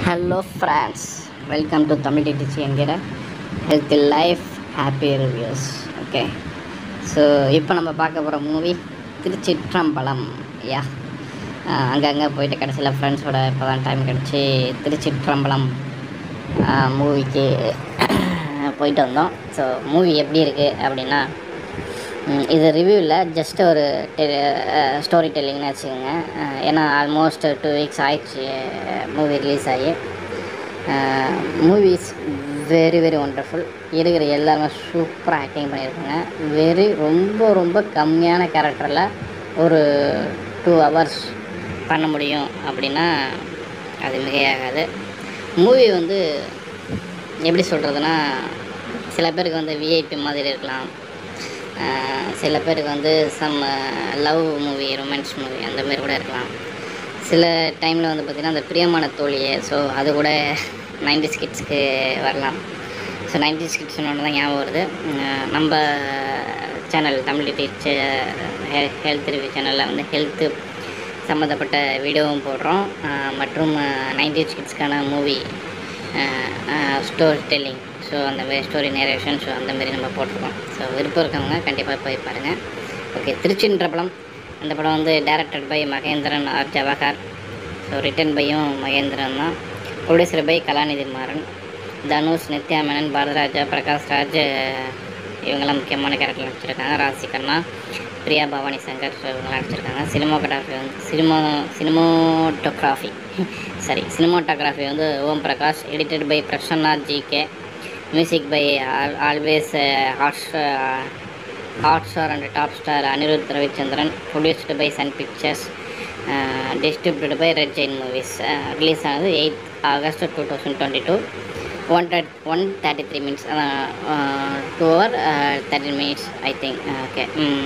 hello friends welcome to Tamil டிடிச்சி என்கிற healthy life happy reviews okay so இப்போ நம்ம பார்க்க போகிற மூவி திருச்சிற்றம்பலம் யா அங்கங்கே போயிட்டு கடைசியில் ஃப்ரெண்ட்ஸோட இப்போ தான் டைம் கிடச்சி திருச்சிற்றம்பலம் மூவிக்கு போயிட்டு வந்தோம் ஸோ மூவி எப்படி இருக்குது அப்படின்னா ம், இது ரிவ்யூ இல்லை ஜஸ்ட் ஒரு ஸ்டோரி டெல்லிங்னு வச்சுக்கோங்க அஹ், ஏன்னா ஆல்மோஸ்ட் டூ வீக்ஸ் ஆயிடுச்சு மூவி ரிலீஸ் ஆகி மூவிஸ் வெரி வெரி ஒண்டர்ஃபுல் இருக்கிற எல்லாருமே சூப்பராக ஆக்டிங் பண்ணியிருக்காங்க வெரி ரொம்ப ரொம்ப கம்மியான கேரக்டரில் ஒரு டூ ஹவர்ஸ் பண்ண முடியும் அப்படின்னா அது மிகையாகாது மூவி வந்து எப்படி சொல்கிறதுனா சில பேருக்கு வந்து விஐபி மாதிரி இருக்கலாம் ஆஹ் சில பேருக்கு வந்து some love movie romance movie அந்த மாதிரி கூட இருக்கலாம் சில டைமில் வந்து பார்த்திங்கன்னா அந்த பிரியமான தோழியை ஸோ அது கூட நைன்டி கிட்ஸ்க்கு வரலாம் ஸோ நைன்டி கிட்ஸ்னு தான் ஞாபகம் வருது ஆஹ் நம்ம channel Tamil teacher health review சேனலில் வந்து ஹெல்த்து சம்மந்தப்பட்ட வீடியோவும் போடுறோம் ஆஹ் மற்றும் நைன்டி கிட்ஸ்க்கான மூவி ஸ்டோரி டெல்லிங் ஸோ அந்த மாதிரி ஸ்டோரி நேரேஷன் ஸோ அந்த மாதிரி நம்ம போட்டிருக்கோம் ஸோ விருப்பம் இருக்கவங்க கண்டிப்பாக போய் பாருங்கள் ஓகே திருச்சின்ற படம் அந்த படம் வந்து directed by Mahendran R Jawahar so written பையும் மகேந்திரன் தான் ப்ரொடியூசர் பை கலாநிதி மாறன் தனுஷ் நித்யா மேனன் பாரதராஜா பிரகாஷ் ராஜ் இவங்கெல்லாம் முக்கியமான கேரக்டர் நடிச்சிருக்காங்க ராசி கண்ணா பிரியா பவானி சங்கர் ஸோ இவங்கெல்லாம் நடிச்சிருக்காங்க சினிமோகிராஃபி வந்து சினிமோ சினிமோட்டோகிராஃபி சாரி சினிமோட்டோகிராஃபி வந்து Om Prakash edited by Prasanna G K music by always hot hot star and top star Anirudh Ravichander produced by Sun Pictures distribute by Red Giant movies release ஆனது eight August two thousand twenty two one one thirty three minutes two hour thirty minutes I think okay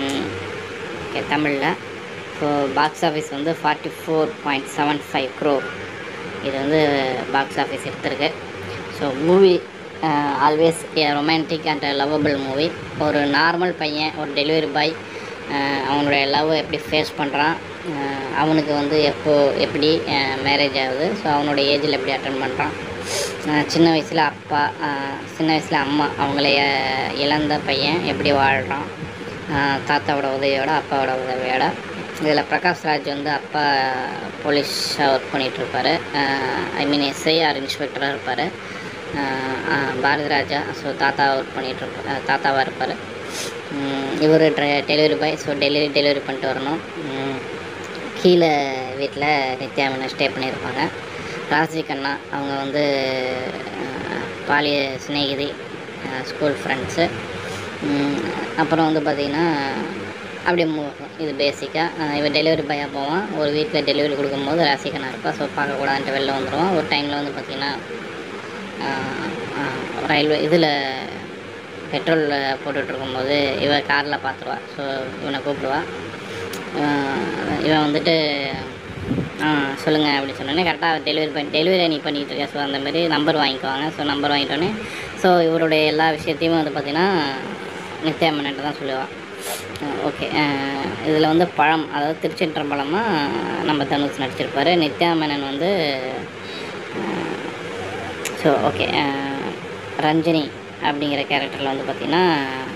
okay தமிழில் so box office வந்து forty four point seven five crore இது வந்து box office எடுத்திருக்கு so movie always a romantic and lovable movie ஒரு normal பையன் ஒரு delivery boy அவனுடைய love எப்படி ஃபேஸ் பண்ணுறான் அவனுக்கு வந்து எப்போ எப்படி மேரேஜ் ஆகுது ஸோ அவனோட ஏஜில் எப்படி அட்டன் பண்ணுறான் சின்ன வயசில் அப்பா அஹ், சின்ன வயசில் அம்மா அவங்கள அஹ், இழந்த பையன் எப்படி வாழ்கிறான் தாத்தாவோட உதவியோட அப்பாவோட உதவியோட இதில் பிரகாஷ் ராஜ் வந்து அப்பா போலீஸாக ஒர்க் பண்ணிகிட்ருப்பாரு ஐ மீன் எஸ்ஐ ஆர் இன்ஸ்பெக்டராக இருப்பார் பாரதி ராஜா ஸோ தாத்தா ஒர்க் பண்ணிகிட்ருப்பா தாத்தாவாக இருப்பார் இவர் delivery boy so delivery delivery பண்ணிட்டு வரணும் உம், கீழே வீட்டில் நித்யா மீனா ஸ்டே பண்ணியிருப்பாங்க ராசி கண்ணா அவங்க வந்து அஹ், பாலிய சிநேகிதி ஸ்கூல் ஃப்ரெண்ட்ஸு அப்புறம் வந்து பார்த்திங்கன்னா அப்படியே மூவ் ஆகும் இது பேசிக்காக இவன் டெலிவரி பாயாக போவான் ஒரு வீட்டில் டெலிவரி கொடுக்கும்போது ராசிக்கண்ணா இருப்பாள் ஸோ பார்க்கக்கூடாதுன்ட்டு வெளில வந்துடுவான் ஒரு டைமில் வந்து பார்த்திங்கன்னா ரயில்வே இதில் பெட்ரோல் போட்டுட்ருக்கும்போது இவ காரில் பார்த்துருவா ஸோ இவனை கூப்பிடுவா ஆஹ் இவன் வந்துட்டு ஆ சொல்லுங்கள் அப்படி சொன்னோன்னே கரெக்டாக டெலிவரி பண்ணி டெலிவரி நீ பண்ணிகிட்டு இருக்க ஸோ அந்த மாதிரி நம்பர் வாங்கிக்குவாங்க ஸோ நம்பர் வாங்கிட்டோன்னே ஸோ இவருடைய எல்லா விஷயத்தையும் வந்து பார்த்திங்கன்னா நித்யா மேனன்ட்டு தான் சொல்லுவாள் ஓகே இதில் வந்து பழம் அதாவது திருச்சிற்றம்பலமாக நம்ம தனுஷ் நடிச்சிருப்பாரு நித்யா மேனன் வந்து ஸோ ஓகே ரஞ்சினி அப்படிங்கிற கேரக்டரில் வந்து பார்த்திங்கன்னா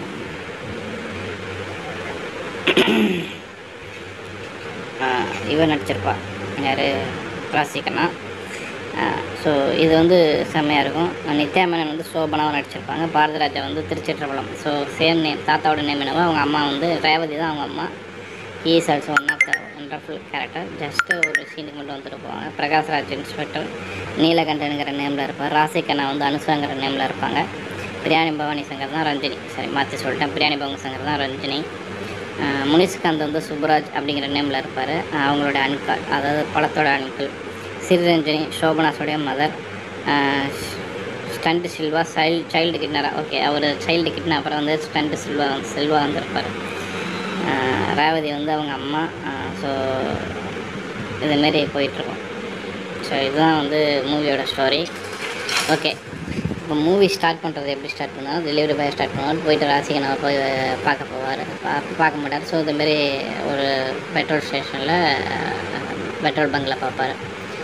இவன் நடிச்சிருப்பா யார் ராசிகண்ணா ஸோ இது வந்து செம்மையாக இருக்கும் நித்யா மேனன் வந்து சோபனாவும் நடிச்சிருப்பாங்க பாரதிராஜா வந்து திருச்சிற்றம்பலம் ஸோ சேம் நேம் தாத்தாவோட நேம் என்னவோ அவங்க அம்மா வந்து ரேவதி தான் அவங்க அம்மா is also one of the wonderful character just ஒரு சீனுக்கு மட்டும் வந்துட்டு போவாங்க பிரகாஷ்ராஜ் இன்ஸ்பெக்டர் நீலகண்டனுங்கிற நேமில் இருப்பார் ராசிகண்ணா வந்து அனுசாங்கிற நேமில் இருப்பாங்க பிரியாணி பவானி சங்கர் தான் ரஞ்சினி சரி மாற்றி சொல்லிட்டேன் பிரியாணி பவானி சங்கர் தான் ரஞ்சினி ஆஹ் முனிஷ்காந்த் வந்து சுப்ராஜ் அப்படிங்கிற நேமில் இருப்பார் அவங்களோட அன்கால் அதாவது படத்தோட அன்கிள் சிறிரஞ்சனி சோபனாஸோடைய mother stunt Silva child child கிட்னரா ஓகே அவர் சைல்டு கிட்னாப்பர் வந்து ஸ்டண்ட் சில்வா செல்வா வந்திருப்பார் ரேவதி வந்து அவங்க அம்மா ஸோ இதுமாரி போயிட்டுருக்கோம் ஸோ இதுதான் வந்து மூவியோட ஸ்டோரி ஓகே இப்போ மூவி ஸ்டார்ட் பண்ணுறது எப்படி ஸ்டார்ட் பண்ணுவோம் டெலிவரி பாய் ஸ்டார்ட் பண்ணுவார் போயிட்டு ராசிகனை போய் பார்க்க போவார் பா பார்க்க மாட்டார் ஸோ இதுமாரி ஒரு பெட்ரோல் ஸ்டேஷனில் பெட்ரோல் பங்கில் பார்ப்பார்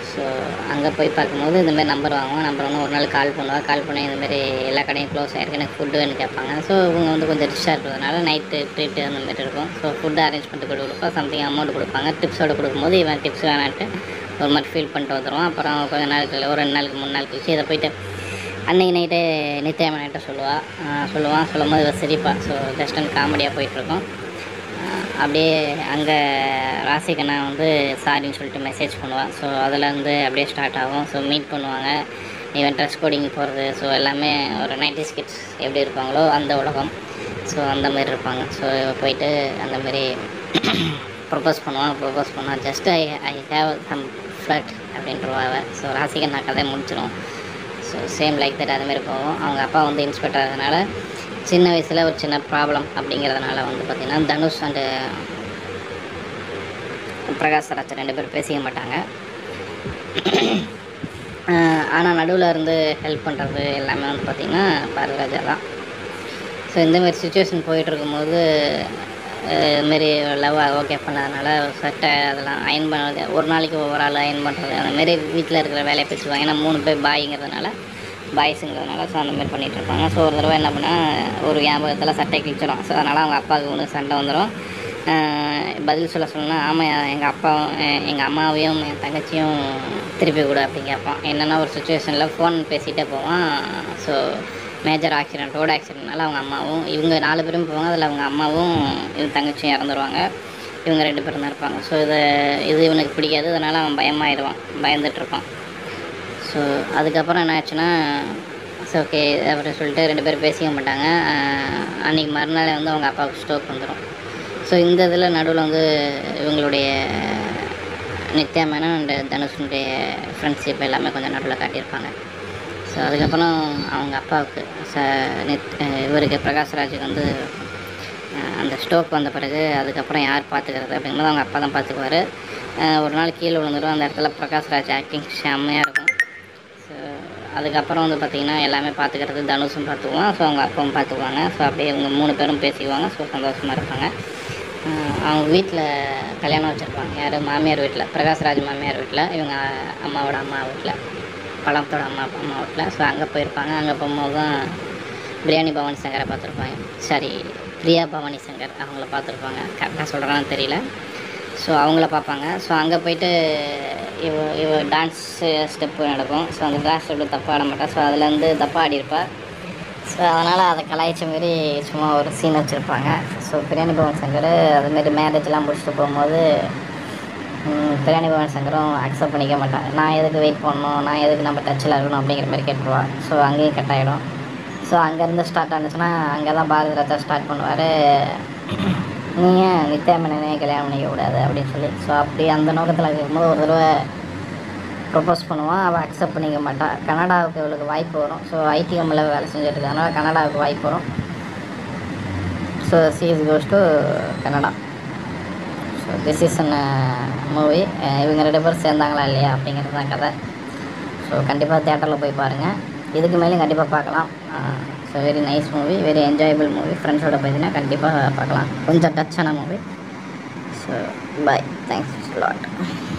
ஸோ அங்கே போய் பார்க்கும்போது இந்தமாரி நம்பர் வாங்குவோம் நம்பர் வந்து ஒரு நாள் கால் பண்ணுவாள் கால் பண்ணி இந்தமாரி எல்லா கடையும் க்ளோஸ் ஆகிருக்கு எனக்கு ஃபுட்டு வேணும் கேட்பாங்க ஸோ இவங்க வந்து கொஞ்சம் ரிச்சாக இருக்கிறதுனால நைட்டு ட்ரீட்டு அந்த மாதிரி இருக்கும் ஸோ ஃபுட்டு அரேஞ்ச் பண்ணிட்டு கூட கொடுப்போம் சம்திங் அமௌண்ட் கொடுப்பாங்க டிப்ஸோட கொடுக்கும்போது இவன் டிப்ஸ் வேணான்ட்டு ஒரு மாதிரி ஃபீல் பண்ணிட்டு வந்துடுவான் அப்புறம் கொஞ்ச நாளுக்கு ஒரு ரெண்டு நாளுக்கு மூணு நாள் கழிச்சு இதை போயிட்டு அன்னைக்கு நைட்டே நித்யாம நைட்டை சொல்லுவாள் சொல்லுவான் சொல்லும் போது இவ சிரிப்பா ஸோ ஜஸ்ட் அண்ட் காமெடியாக போயிட்டுருக்கோம் அப்படியே அங்கே ராசிகண்ணா வந்து சாரின்னு சொல்லிட்டு மெசேஜ் பண்ணுவாள் ஸோ அதில் வந்து அப்படியே ஸ்டார்ட் ஆகும் ஸோ மீட் பண்ணுவாங்க ஈவன் ட்ரெஸ் கோடிங் போகிறது ஸோ எல்லாமே ஒரு நைன்டி ஸ்கிட்ஸ் எப்படி இருப்பாங்களோ அந்த உலகம் ஸோ அந்த மாதிரி இருப்பாங்க ஸோ போயிட்டு அந்த மாதிரி ப்ரொப்போஸ் பண்ணுவான் ப்ரொப்போஸ் பண்ணுவான் just I I have some flood அப்படின்றவாவ so ராசிகண்ணா கதை முடிச்சிடும் ஸோ சேம் லைக் தட் அதுமாரி போகும் அவங்க அப்பா வந்து இன்ஸ்பெக்டர் ஆகிறதுனால சின்ன வயசில் ஒரு சின்ன ப்ராப்ளம் அப்படிங்கிறதுனால வந்து பார்த்திங்கன்னா தனுஷ் அண்டு பிரகாஷ் ராஜ் ரெண்டு பேரும் பேசிக்க மாட்டாங்க ஆனால் நடுவில் இருந்து ஹெல்ப் பண்ணுறது எல்லாமே வந்து பார்த்திங்கன்னா பாரதிராஜா தான் ஸோ இந்தமாரி சுச்சுவேஷன் போயிட்டு இருக்கும்போது அஹ் இதுமாரி லவ் ஓகே பண்ணதுனால சட்டை அதெல்லாம் அயன் பண்ணுறது ஒரு நாளைக்கு ஒவ்வொரு ஆள் அயன் பண்ணுறது அந்த மாதிரி வீட்டில் இருக்கிற வேலையை பேசுவாங்க ஏன்னா மூணு பேர் பாய்ங்கிறதுனால பாய்ஸுங்கிறதுனால ஸோ அந்த மாதிரி பண்ணிகிட்டு இருப்பாங்க ஸோ ஒரு தடவை என்ன பண்ணால் ஒரு ஞாபகத்தில் சட்டை கிழிச்சிடும் ஸோ அதனால் அவங்க அப்பாவுக்கு ஒன்று சண்டை வந்துடும் பதில் சொல்ல சொன்னால் ஆமாம் எங்கள் அப்பாவும் எங்கள் அம்மாவையும் என் தங்கச்சியும் திருப்பி கொடு அப்படின்னு கேட்பான் என்னென்னா ஒரு சுச்சுவேஷனில் ஃபோன் பேசிகிட்டே போவான் ஸோ மேஜர் ஆக்சிடென்ட் ரோடு ஆக்சிடென்ட்னால அவங்க அம்மாவும் இவங்க நாலு பேரும் போவாங்க அதில் அவங்க அம்மாவும் இவங்க தங்கச்சியும் இறந்துருவாங்க இவங்க ரெண்டு பேரும் தான் இருப்பாங்க ஸோ இதை இது இவனுக்கு பிடிக்காது அதனால் அவன் பயமாயிடுவான் பயந்துட்டு இருப்பான் ஸோ அதுக்கப்புறம் என்ன ஆச்சுன்னா ஸோ ஓகே அப்படி சொல்லிட்டு ரெண்டு பேரும் பேசிக்க மாட்டாங்க ஆஹ் அன்னைக்கு மறுநாள் வந்து அவங்க அப்பாவுக்கு ஸ்ட்ரோக் வந்துடும் ஸோ இந்த இதில் நடுவில் வந்து இவங்களுடைய நித்யா மேனன் அண்ட் தனுஷனுடைய ஃப்ரெண்ட்ஷிப் எல்லாமே கொஞ்சம் நடுவில் காட்டியிருப்பாங்க ஸோ அதுக்கப்புறம் அவங்க அப்பாவுக்கு ச நித் அஹ் இவருக்கு பிரகாஷ்ராஜுக்கு வந்து அஹ் அந்த ஸ்ட்ரோக் வந்த பிறகு அதுக்கப்புறம் யார் பார்த்துக்கிறது அப்படிங்கும்போது அவங்க அப்பா தான் பார்த்துக்குவார் ஒரு நாள் கீழே விழுந்துடும் அந்த இடத்துல பிரகாஷ்ராஜ் ஆக்டிங் செம்மையாக இருக்கும் ஸோ அதுக்கப்புறம் வந்து பார்த்திங்கன்னா எல்லாமே பார்த்துக்கிறது தனுஷும் பார்த்துக்குவான் ஸோ அவங்க அப்பாவும் பார்த்துக்குவாங்க ஸோ அப்படியே இவங்க மூணு பேரும் பேசிக்குவாங்க ஸோ சந்தோஷமாக இருப்பாங்க அஹ் அவங்க வீட்டில் கல்யாணம் வச்சுருப்பாங்க யார் மாமியார் வீட்டில் பிரகாஷ்ராஜ் மாமியார் வீட்டில் இவங்க அம்மாவோட அம்மா வீட்டில் பழத்தோட அம்மா அம்மா வீட்டில் ஸோ அங்கே போயிருப்பாங்க அங்கே போகும்போது தான் பிரியாணி பவானி சங்கரை பார்த்துருப்பாங்க சாரி பிரியா பவானி சங்கர் அவங்கள பார்த்துருப்பாங்க கரெக்டாக சொல்கிறான்னு தெரியல ஸோ அவங்கள பார்ப்பாங்க ஸோ அங்கே போயிட்டு இவ இவ டான்ஸ் ஸ்டெப்பு நடக்கும் ஸோ அந்த டான்ஸ் ஸ்டெப்பு தப்பாக ஆட மாட்டா ஸோ அதுலேருந்து தப்பாக ஆடிருப்பா ஸோ அதனால் அதை கலாய்ச்ச மாரி சும்மா ஒரு சீன் வச்சுருப்பாங்க ஸோ பிரியாணி பவன் சங்கர் அதுமாரி மேரேஜ்லாம் முடிச்சுட்டு போகும்போது ம், பிரியாணி பவன் சங்கரும் அக்செப்ட் பண்ணிக்க மாட்டான் நான் எதுக்கு வெயிட் பண்ணணும் நான் எதுக்கு நம்ம டச்சில் இருக்கணும் அப்படிங்கிற மாதிரி கேட்டுருவா ஸோ அங்கேயும் கட் ஆகிடும் ஸோ அங்கேருந்து ஸ்டார்ட் ஆனிச்சுன்னா அங்கே தான் பாரதி ராஜா ஸ்டார்ட் பண்ணுவார் நீங்கள் நித்யா மேனனே கல்யாணம் பண்ணிக்க கூடாது அப்படின்னு சொல்லி ஸோ அப்படி அந்த நோக்கத்தில் இருக்கும்போது ஒரு தடவை ப்ரொப்போஸ் பண்ணுவான் அவள் அக்செப்ட் பண்ணிக்க மாட்டாள் கனடாவுக்கு இவளுக்கு வாய்ப்பு வரும் ஸோ ஐடிஎம்மில் வேலை செஞ்சுட்டு இருக்கனால கனடாவுக்கு வாய்ப்பு வரும் so CS goes to Canada so this is an movie இவங்க ரெண்டு பேரும் சேர்ந்தாங்களா இல்லையா அப்படிங்கிறது தான் கதை ஸோ கண்டிப்பாக தேட்டரில் போய் பாருங்கள் இதுக்கு மேலேயும் கண்டிப்பாக பார்க்கலாம் so very nice movie very enjoyable movie ஃப்ரெண்ட்ஸோட போயிடுச்சுன்னா கண்டிப்பாக பார்க்கலாம் கொஞ்சம் டச்சான movie so bye thanks lot